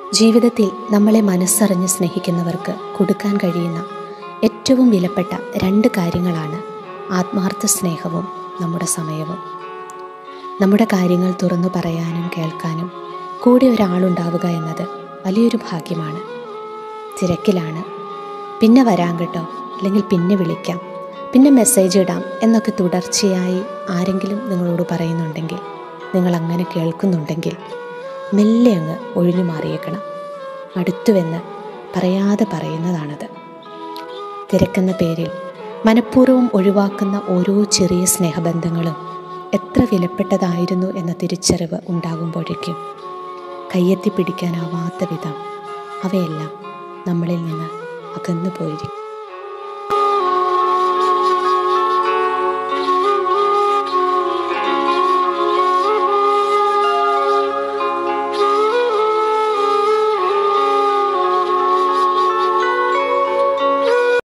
ജീവിതത്തിൽ നമ്മളെ മനസ്സറിഞ്ഞ് സ്നേഹിക്കുന്നവർക്ക് കൊടുക്കാൻ കഴിയുന്ന ഏറ്റവും വിലപ്പെട്ട രണ്ട് കാര്യങ്ങളാണ് ആത്മാർത്ഥ സ്നേഹവും നമ്മുടെ സമയവും നമ്മുടെ കാര്യങ്ങൾ തുറന്നു പറയാനും കേൾക്കാനും കൂടെ ഒരാളുണ്ടാവുക എന്നത് വലിയൊരു ഭാഗ്യമാണ് തിരക്കിലാണ് പിന്നെ വരാൻ കേട്ടോ അല്ലെങ്കിൽ പിന്നെ വിളിക്കാം പിന്നെ മെസ്സേജ് ഇടാം എന്നൊക്കെ തുടർച്ചയായി ആരെങ്കിലും നിങ്ങളോട് പറയുന്നുണ്ടെങ്കിൽ നിങ്ങൾ അങ്ങനെ കേൾക്കുന്നുണ്ടെങ്കിൽ മെല്ലെ അങ്ങ് ഒഴിഞ്ഞു മാറിയേക്കണം അടുത്തുവെന്ന് പറയാതെ പറയുന്നതാണത് തിരക്കെന്ന പേരിൽ മനഃപൂർവ്വം ഒഴിവാക്കുന്ന ഓരോ ചെറിയ സ്നേഹബന്ധങ്ങളും എത്ര വിലപ്പെട്ടതായിരുന്നു എന്ന തിരിച്ചറിവ് ഉണ്ടാകുമ്പോഴേക്കും കയ്യെത്തി പിടിക്കാനാവാത്ത വിധം അവയെല്ലാം നമ്മളിൽ നിന്ന് അകന്നു പോയിരിക്കും